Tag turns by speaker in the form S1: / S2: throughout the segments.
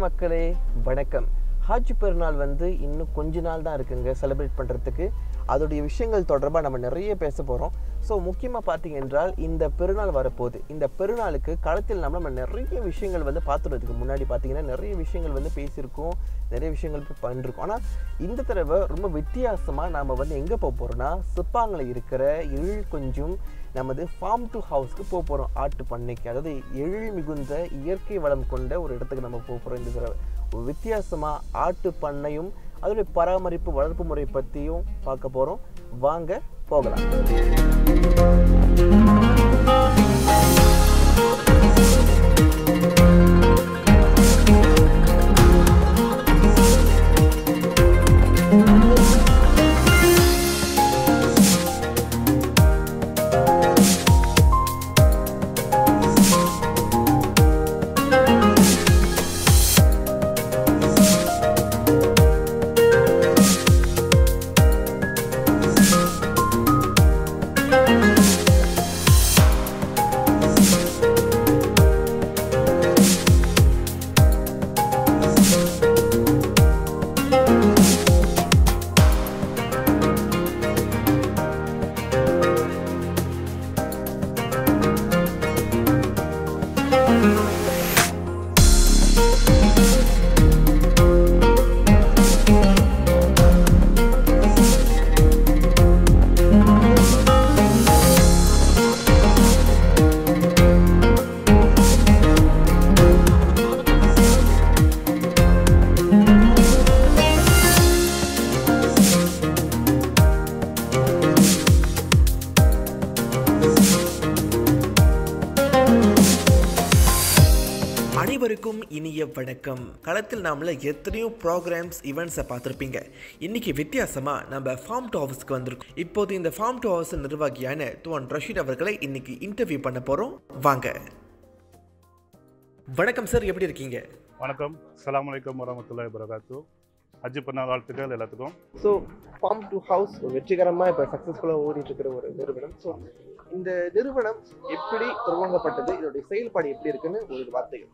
S1: மக்களே வணக்கம் ஹஜ் பெருநாள் வந்து இன்னும் கொஞ்ச நாள் தான் இருக்குங்க செலிப்ரேட் பண்ணுறதுக்கு அதோடைய விஷயங்கள் தொடர்பாக நம்ம நிறைய பேச போகிறோம் ஸோ முக்கியமாக பார்த்தீங்க என்றால் இந்த பெருநாள் வரப்போகுது இந்த பெருநாளுக்கு களத்தில் நம்ம நம்ம நிறைய விஷயங்கள் வந்து பார்த்துறதுக்கு முன்னாடி பார்த்தீங்கன்னா நிறைய விஷயங்கள் வந்து பேசியிருக்கோம் நிறைய விஷயங்கள் போய் பண்ணிருக்கோம் ஆனால் இந்த தடவை ரொம்ப வித்தியாசமாக நாம் வந்து எங்கே போக போகிறோம்னா சிப்பாங்கில் இருக்கிற எழில் கொஞ்சம் நமது ஃபார்ம் டு ஹவுஸ்க்கு போக போகிறோம் ஆட்டு பண்ணைக்கு அதாவது எழில் மிகுந்த இயற்கை வளம் கொண்ட ஒரு இடத்துக்கு நம்ம போக போகிறோம் இந்த தடவை ஒரு வித்தியாசமாக ஆட்டு பண்ணையும் அதோடைய பராமரிப்பு வளர்ப்பு முறை பற்றியும் பார்க்க போகிறோம் வாங்க போகலாம் அனைவருக்கும் இனிய வணக்கம் களத்தில் நாமள எத்தனையோ ப்ரோக்ராம்ஸ் ஈவெண்ட்ஸை பார்த்துருப்பீங்க இன்னைக்கு வித்தியாசமாக நம்ம ஃபார்ம் டு ஹவுஸ்க்கு வந்திருக்கோம் இப்போது இந்த ஃபார்ம் டு ஹவுஸ் நிர்வாகியான துவன் ரஷீத் அவர்களை இன்னைக்கு இன்டர்வியூ பண்ண போகிறோம் வாங்க வணக்கம் சார் எப்படி இருக்கீங்க
S2: வணக்கம் அஸ்ஸலாமு அலைக்கும் வரமத்துல்லாஹி வரகாத்து ஹஜ்ஜி பண்ண வாழ்த்துக்கள் எல்லாத்துக்கும்
S1: ஸோ ஃபார்ம் டு ஹவுஸ் வெற்றிகரமாக இப்போ சக்ஸஸ்ஃபுல்லாக ஓடிட்டு இருக்கிற ஒரு நிறுவனம் ஸோ இந்த நிறுவனம் எப்படி துவங்கப்பட்டது இதோடைய செயல்பாடு எப்படி இருக்குன்னு ஒரு வார்த்தைகள்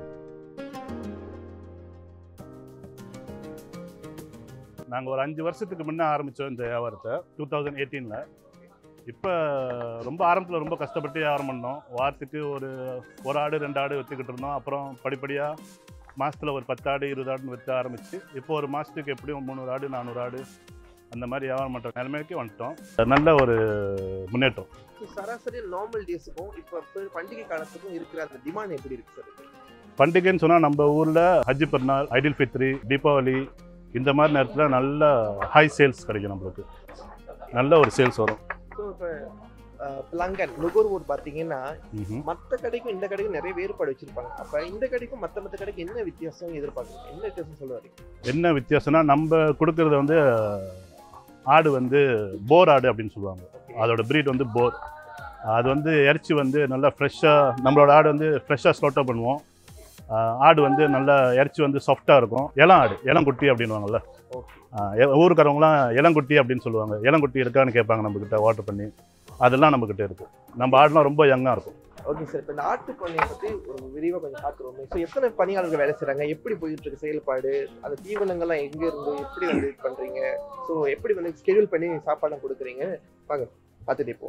S2: நாங்கள் ஒரு அஞ்சு வருஷத்துக்கு முன்னே ஆரம்பித்தோம் இந்த வியாபாரத்தை டூ தௌசண்ட் எயிட்டீனில் இப்போ ரொம்ப ஆரம்பத்தில் ரொம்ப கஷ்டப்பட்டு வியாபாரம் பண்ணோம் வாரத்துக்கு ஒரு ஒரு ஆடு ரெண்டு ஆடு விற்றுக்கிட்டு இருந்தோம் அப்புறம் படிப்படியாக மாதத்தில் ஒரு பத்து ஆடு இருபது ஆடுன்னு விற்று ஆரம்பிச்சு இப்போ ஒரு மாதத்துக்கு எப்படியும் முந்நூறு ஆடு நானூறு ஆடு அந்த மாதிரி வியாபாரம் பண்ணுற நிலைமைக்கு வந்துட்டோம் நல்ல ஒரு முன்னேற்றம்
S1: ஸோ சராசரி நார்மல் டேஸுக்கும் இப்போ பண்டிகை காலத்துக்கும் இருக்கிற அந்த டிமாண்ட் எப்படி இருக்கு சார்
S2: பண்டிகைன்னு சொன்னால் நம்ம ஊரில் ஹஜ்ஜி பெருநாள் ஐடில் ஃபித்ரி தீபாவளி இந்த மாதிரி நேரத்தில் நல்ல ஹை சேல்ஸ் கிடைக்கும் நம்மளுக்கு நல்ல ஒரு சேல்ஸ் வரும்
S1: ஸோ இப்போ பிளங்கன் நுகர்வோர் பார்த்தீங்கன்னா
S2: ம்ஹும்.
S1: மற்ற கடைக்கும் இந்த கடைக்கும் நிறைய வேறுபாடு வச்சிருப்பாங்க அப்போ இந்த கடைக்கும் மற்ற மற்ற கடைக்கு என்ன வித்தியாசம் எதிர்பார்க்குறீங்க என்ன வித்தியாசம் சொல்ல வரீங்க
S2: என்ன வித்தியாசம்னா நம்ம கொடுக்கறது வந்து ஆடு வந்து போர் ஆடு அப்படின்னு சொல்லுவாங்க அதோட breed வந்து போர் அது வந்து இறைச்சி வந்து நல்லா ஃப்ரெஷ்ஷாக நம்மளோட ஆடு வந்து ஃப்ரெஷ்ஷாக ஸ்லோட்டாக பண்ணுவோம் ஆஹ் ஆடு வந்து நல்லா இறைச்சி வந்து சாஃப்டாக இருக்கும் இளம் ஆடு இளங்குட்டி அப்படின்வாங்கல்ல
S1: ஓகே
S2: ஆஹ் எ- ஊருக்காரவங்களாம் இளங்குட்டி அப்படின்னு சொல்லுவாங்க இளங்குட்டி இருக்கான்னு கேட்பாங்க நம்மக்கிட்ட வாட்டர் பண்ணி அதெல்லாம் நம்மக்கிட்ட இருக்குது நம்ம ஆடுலாம் ரொம்ப யங்காக இருக்கும்
S1: ஓகே சார் இப்போ இந்த ஆட்டு பண்ணையை பற்றி ஒரு விரிவாக கொஞ்சம் பார்க்குறோமே ஸோ எத்தனை பணியாளர்கள் வேலை செய்கிறாங்க எப்படி போயிட்டு இருக்கு செயல்பாடு அந்த தீவனங்கள்லாம் எங்கே இருந்து எப்படி வந்து இது பண்ணுறீங்க ஸோ எப்படி வந்து ஸ்கெடியூல் பண்ணி சாப்பாடுலாம் கொடுக்குறீங்க வாங்க பார்த்துட்டு இப்போ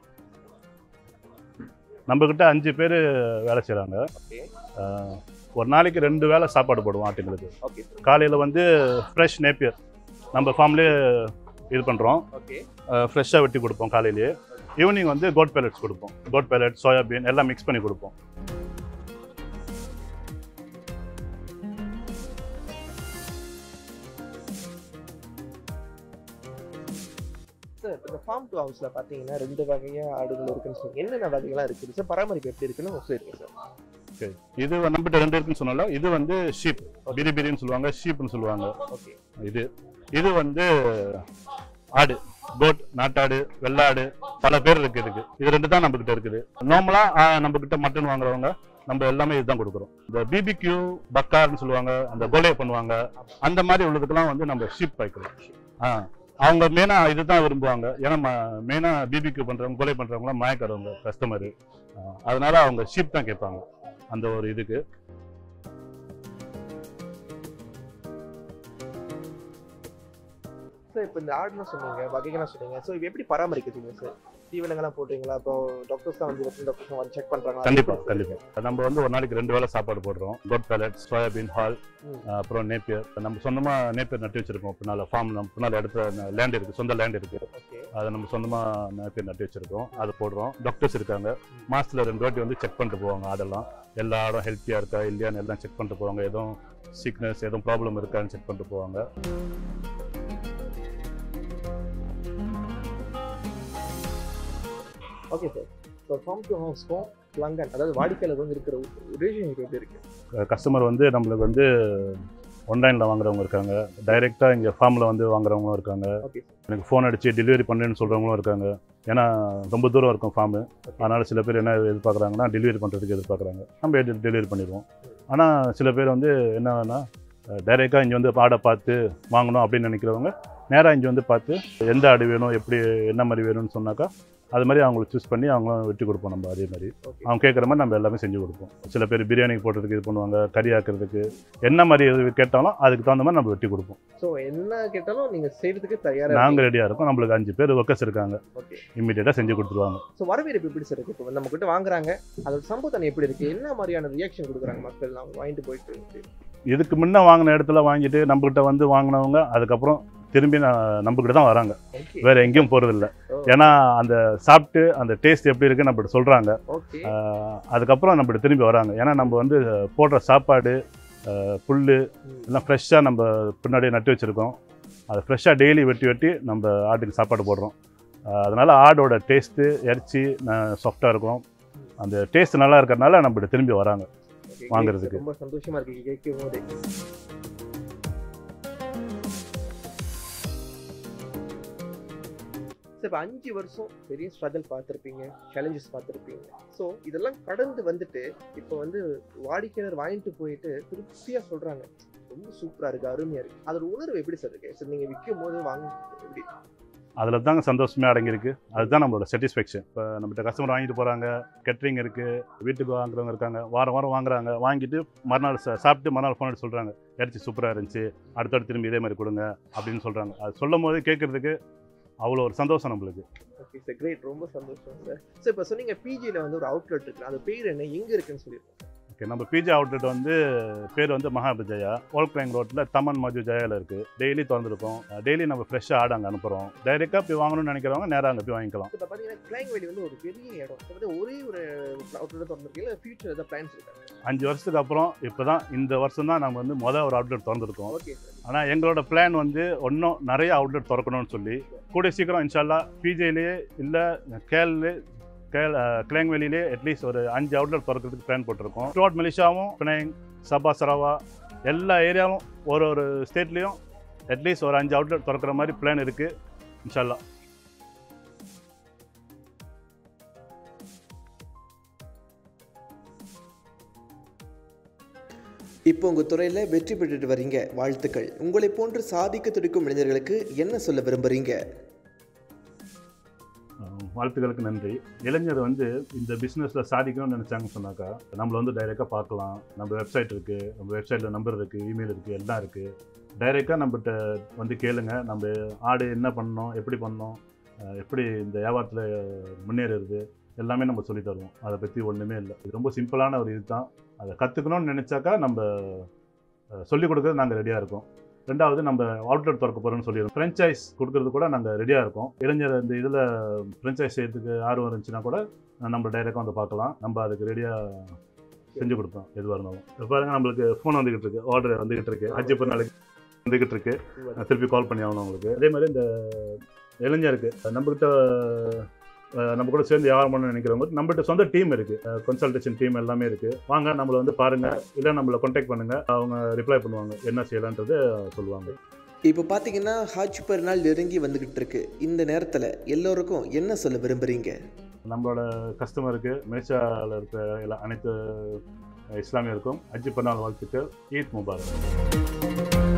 S2: நம்மக்கிட்ட அஞ்சு பேர் வேலை செய்கிறாங்க
S1: ஓகே
S2: ஒரு நாளைக்கு ரெண்டு வேளை சாப்பாடு போடுவோம் ஆட்டுங்களுக்கு
S1: ஓகே சார்
S2: காலையில் வந்து ஃப்ரெஷ் நேப்பியர் நம்ம ஃபார்ம்லேயே இது பண்ணுறோம்
S1: ஓகே
S2: ஃப்ரெஷ்ஷாக வெட்டி கொடுப்போம் காலையிலேயே ஈவினிங் வந்து கோட் பேலட்ஸ் கொடுப்போம் கோட் பேலட் சோயாபீன் எல்லாம் மிக்ஸ் பண்ணி கொடுப்போம்
S1: சார் இந்த ஃபார்ம் டு ஹவுஸில் பார்த்தீங்கன்னா ரெண்டு வகையாக ஆடுகள் இருக்குன்னு சொல்லுங்க என்னென்ன வகைகள்லாம் இருக்குது சார் பராமரிப்பு எப்படி இருக்குன்னு சொல்லிருங்க சார்
S2: இது நம்மகிட்ட ரெண்டு இருக்குன்னு சொன்னால இது வந்து ஷீப் பிரி பிரின்னு சொல்லுவாங்க ஷீப்னு சொல்லுவாங்க
S1: ஓகே
S2: இது இது வந்து ஆடு கோட் நாட்டாடு வெள்ளாடு பல பேர் இருக்கு இதுக்கு இது ரெண்டு தான் நம்மகிட்ட இருக்குது நார்மலா நம்ம கிட்ட மட்டன் வாங்குறவங்க நம்ம எல்லாமே இதுதான் கொடுக்குறோம் இந்த பிபிக்யூ பக்கார்னு சொல்லுவாங்க அந்த கொலை பண்ணுவாங்க அந்த மாதிரி உள்ளதுக்கெல்லாம் வந்து நம்ம ஷீப் வைக்கிறோம் ஆ அவங்க மெயினா இதுதான் விரும்புவாங்க ஏன்னா மெயினா பிபிக்யூ பண்றவங்க கொலை பண்றவங்களாம் மயக்கிறவங்க கஸ்டமர் அதனால அவங்க ஷீப் தான் கேட்பாங்க அந்த ஒரு இதுக்கு
S1: சார் இப்போ இந்த ஆடுலாம் சொன்னீங்க வகைகள்லாம் சொன்னீங்க ஸோ இது எப்படி பராமரிக்கிறீங்க சார் தீவனங்கள்லாம் போடுறீங்களா அப்புறம் டாக்டர்ஸ் தான் வந்து டாக்டர்ஸ் வந்து செக் பண்ணுறாங்களா
S2: கண்டிப்பா கண்டிப்பா நம்ம வந்து ஒரு நாளைக்கு ரெண்டு வேளை சாப்பாடு போடுறோம் கோட் பேலட் சோயாபீன் ஹால்
S1: ம்.
S2: அப்புறம் நேப்பியர் நம்ம சொந்தமா நேப்பியர் நட்டு வச்சிருக்கோம் பின்னால ஃபார்ம் நம்ம பின்னால இடத்துல லேண்ட் இருக்கு சொந்த லேண்ட் இருக்கு
S1: ஓகே
S2: அதை நம்ம சொந்தமா நேப்பியர் நட்டு வச்சிருக்கோம் அதை போடுறோம் டாக்டர்ஸ் இருக்காங்க மாசத்துல ரெண்டு வாட்டி வந்து செக் பண்ணிட்டு போவாங்க ஆடெல்லாம் எல்லா ஆடும் ஹெல்த்தியா இருக்கா இல்லையான்னு எல்லாம் செக் பண்ணிட்டு போவாங்க எதுவும் சிக்னஸ் எதுவும் ப்ராப்ளம் இருக்கான்னு செக் பண்ணிட்டு போவாங்க
S1: ஓகே சார் இப்போ ஃபார்ம் டு ஹவுஸ்க்கும் லங்கன் அதாவது வாடிக்கையாளர் வந்து இருக்கிற ரிலேஷன்ஷிப் எப்படி இருக்கு
S2: கஸ்டமர் வந்து நம்மளுக்கு வந்து ஆன்லைனில் வாங்குறவங்க இருக்காங்க டைரெக்டாக இங்கே ஃபார்மில் வந்து வாங்குறவங்களும் இருக்காங்க
S1: ஓகே
S2: எனக்கு ஃபோன் அடித்து டெலிவரி பண்ணுன்னு சொல்கிறவங்களும் இருக்காங்க ஏன்னா ரொம்ப தூரம் இருக்கும் ஃபார்மு அதனால் சில பேர் என்ன எதிர்பார்க்குறாங்கன்னா டெலிவரி பண்ணுறதுக்கு எதிர்பார்க்குறாங்க நம்ம டெலிவரி பண்ணிடுவோம் ஆனால் சில பேர் வந்து என்னன்னா டைரெக்டாக இங்கே வந்து ஆடை பார்த்து வாங்கணும் அப்படின்னு நினைக்கிறவங்க நேராக இங்கே வந்து பார்த்து எந்த ஆடு வேணும் எப்படி என்ன மாதிரி வேணும்னு சொன்னாக்கா அது மாதிரி அவங்களுக்கு சூஸ் பண்ணி அவங்களும் வெட்டி கொடுப்போம் நம்ம அதே மாதிரி
S1: ஓகே
S2: அவங்க கேட்குற மாதிரி நம்ம எல்லாமே செஞ்சு கொடுப்போம் சில பேர் பிரியாணிக்கு போடுறதுக்கு இது பண்ணுவாங்க கறி ஆக்குறதுக்கு என்ன மாதிரி எது கேட்டாலும் அதுக்கு தகுந்த மாதிரி நம்ம வெட்டி கொடுப்போம்
S1: ஸோ என்ன கேட்டாலும் நீங்கள் செய்யறதுக்கு தயாராக
S2: நாங்கள் ரெடியாக இருக்கோம் நம்மளுக்கு அஞ்சு பேர் ஒர்க்கர்ஸ் இருக்காங்க
S1: ஓகே
S2: இம்மிடியேட்டாக செஞ்சு கொடுத்துருவாங்க
S1: ஸோ வரவேற்பு எப்படி சார் இருக்கு இப்போ நம்ம கிட்ட வாங்குறாங்க அதோட சம்பவத்தனை எப்படி இருக்கு என்ன மாதிரியான ரியாக்ஷன் கொடுக்குறாங்க மக்கள் அவங்க வாங்கிட்டு போயிட்டு
S2: இதுக்கு முன்ன வாங்கின இடத்துல வாங்கிட்டு நம்மகிட்ட வந்து வாங்கினவங்க அதுக்கப்புறம் திரும்பி நான் நம்மகிட்ட தான் வராங்க
S1: ஓகே
S2: வேற எங்கேயும் போகிறதில்ல
S1: ஓ.
S2: ஏன்னா அந்த சாப்பிட்டு அந்த டேஸ்ட் எப்படி இருக்குன்னு நம்மகிட்ட சொல்கிறாங்க
S1: ஓகே
S2: அதுக்கப்புறம் நம்மகிட்ட திரும்பி வராங்க ஏன்னா நம்ம வந்து போடுற சாப்பாடு அஹ், புல்லு எல்லாம் ஃப்ரெஷ்ஷாக நம்ம பின்னாடியே நட்டு வச்சுருக்கோம் அதை ஃப்ரெஷ்ஷாக டெய்லி வெட்டி வெட்டி நம்ம ஆட்டுக்கு சாப்பாடு போடுறோம் அஹ் அதனால ஆடோட டேஸ்ட்டு இறைச்சி சாஃப்டாக இருக்கும் அந்த டேஸ்ட் நல்லா இருக்கிறதுனால நம்மகிட்ட திரும்பி வராங்க
S1: Okay,
S2: வாங்குறதுக்கு.
S1: ரொம்ப சந்தோஷமா இருக்கு கேட்கும் போதே சார் இப்போ அஞ்சு வருஷம் பெரிய ஸ்ட்ரகிள் பார்த்துருப்பீங்க சேலஞ்சஸ் பார்த்துருப்பீங்க ஸோ இதெல்லாம் கடந்து வந்துட்டு இப்போ வந்து வாடிக்கையாளர் வாங்கிட்டு போயிட்டு திருப்தியாக சொல்கிறாங்க ரொம்ப சூப்பராக இருக்குது அருமையாக இருக்குது அதோட உணர்வு எப்படி சார் இருக்கு சார் நீங்கள் விற்கும் போது வாங்க எப்படி
S2: அதில் தாங்க சந்தோஷமே அடங்கியிருக்கு அதுதான் நம்மளோட சாட்டிஸ்ஃபேக்ஷன் இப்போ நம்மகிட்ட கஸ்டமர் வாங்கிட்டு போகிறாங்க கெட்ரிங் இருக்குது வீட்டுக்கு வாங்குறவங்க இருக்காங்க வாரம் வாரம் வாங்குறாங்க வாங்கிட்டு மறுநாள் சா- சாப்பிட்டு மறுநாள் ஃபோன் எடுத்து சொல்கிறாங்க இறைச்சி சூப்பராக இருந்துச்சு அடுத்தடுத்து திரும்பி இதே மாதிரி கொடுங்க அப்படின்னு சொல்கிறாங்க அது சொல்லும் போது கேட்குறதுக்கு அவ்வளோ ஒரு சந்தோஷம் நம்மளுக்கு
S1: ஓகே சார் கிரேட் ரொம்ப சந்தோஷம் சார் சார் இப்போ சொன்னீங்க பிஜியில் வந்து ஒரு அவுட்லெட் இருக்கு அது பேர் என்ன எங்கே இருக்குன்னு சொல்லியிருக்கோம்
S2: ஓகே நம்ம பிஜி அவுட்லெட் வந்து பேர் வந்து மகாபிஜயா ஓல்க்ரைங் ரோட்டில் தமன் மஜு ஜெயாவில் இருக்குது டெய்லி திறந்துருக்கோம் டெய்லி நம்ம ஃப்ரெஷ்ஷாக ஆடு அங்கே அனுப்புகிறோம் டைரெக்டாக போய் வாங்கணும்னு நினைக்கிறவங்க நேராக அங்கே போய் வாங்கிக்கலாம்
S1: இப்போ பார்த்தீங்கன்னா கிளாங்வேலி வந்து ஒரு பெரிய இடம் இப்போ வந்து ஒரே ஒரு அவுட்லெட் திறந்துருக்கீங்க ஃபியூச்சர் ஏதாவது பிளான்ஸ் இருக்காங்க
S2: அஞ்சு வருஷத்துக்கு அப்புறம் இப்போ தான் இந்த வருஷம் தான் நம்ம வந்து மொதல் ஒரு அவுட்லெட் திறந்துருக்கோம்
S1: ஓகே சார்
S2: ஆனால் எங்களோட பிளான் வந்து இன்னும் நிறைய அவுட்லெட் திறக்கணும்னு சொல்லி கூடிய சீக்கிரம் இன்ஷால்லா பிஜேலேயே இல்லை கேல்லே கேல் கிளாங்வேலிலே அட்லீஸ்ட் ஒரு அஞ்சு அவுட்லெட் திறக்கிறதுக்கு பிளான் போட்டிருக்கோம் த்ரூஅவுட் மலேசியாவும் பினாங் சபா சரவா எல்லா ஏரியாவும் ஒரு ஒரு ஸ்டேட்லேயும் அட்லீஸ்ட் ஒரு அஞ்சு அவுட்லெட் திறக்கிற மாதிரி பிளான் இருக்குது இன்ஷால்லா
S3: இப்போ உங்கள் துறையில் வெற்றி பெற்றுட்டு வரீங்க வாழ்த்துக்கள் உங்களை போன்று சாதிக்க துடிக்கும் இளைஞர்களுக்கு என்ன சொல்ல விரும்புகிறீங்க
S2: அஹ் வாழ்த்துக்களுக்கு நன்றி இளைஞர் வந்து இந்த பிஸ்னஸில் சாதிக்கணும்னு நினச்சாங்கன்னு சொன்னாக்கா நம்மளை வந்து டைரெக்டாக பார்க்கலாம் நம்ம வெப்சைட் இருக்குது நம்ம வெப்சைட்டில் நம்பர் இருக்குது இமெயில் இருக்குது எல்லாம் இருக்குது டைரெக்டாக நம்மகிட்ட வந்து கேளுங்க நம்ம ஆடு என்ன பண்ணணும் எப்படி பண்ணணும் அஹ் எப்படி இந்த வியாபாரத்தில் முன்னேறுறது எல்லாமே நம்ம சொல்லி தருவோம் அதை பற்றி ஒன்றுமே இல்லை இது ரொம்ப சிம்பிளான ஒரு இதுதான் அதை கற்றுக்கணும்னு நினச்சாக்கா நம்ம சொல்லிக் கொடுக்கறது நாங்கள் ரெடியாக இருக்கோம் ரெண்டாவது நம்ம அவுட்லெட் திறக்க போகிறோம்னு சொல்லிடுறோம் ஃப்ரெஞ்சைஸ் கொடுக்கறது கூட நாங்கள் ரெடியாக இருக்கோம் இளைஞர் இந்த இதில் ஃப்ரெஞ்சைஸ் செய்யறதுக்கு ஆர்வம் இருந்துச்சுன்னா கூட நம்ம டைரெக்டாக வந்து பார்க்கலாம் நம்ம அதுக்கு ரெடியாக செஞ்சு கொடுப்போம் எதுவாக இருந்தாலும் இப்போ பாருங்க நம்மளுக்கு ஃபோன் வந்துகிட்டு இருக்கு ஆர்டர் வந்துகிட்டு இருக்கு அஞ்சு பேர் நாளைக்கு வந்துகிட்டு இருக்கு நான் திருப்பி கால் பண்ணி ஆகணும் உங்களுக்கு அதே மாதிரி இந்த இளைஞருக்கு நம்மக்கிட்ட அஹ், நம்ம கூட சேர்ந்து வியாபாரம் பண்ண நினைக்கிறவங்க நம்மகிட்ட சொந்த டீம் இருக்கு கன்சல்டேஷன் டீம் எல்லாமே இருக்கு வாங்க நம்மளை வந்து பாருங்க இல்லை நம்மளை கான்டாக்ட் பண்ணுங்க அவங்க ரிப்ளை பண்ணுவாங்க என்ன செய்யலான்றது சொல்லுவாங்க
S3: இப்போ பார்த்தீங்கன்னா ஹஜ் பெருநாள் நெருங்கி வந்துக்கிட்டு இருக்கு இந்த நேரத்தில் எல்லோருக்கும் என்ன சொல்ல விரும்புகிறீங்க
S2: நம்மளோட கஸ்டமருக்கு மலேசியாவில் இருக்கிற எல்லா அனைத்து இஸ்லாமியருக்கும் அஜி பெருநாள் வாழ்த்துக்கள் ஈத் முபாரக்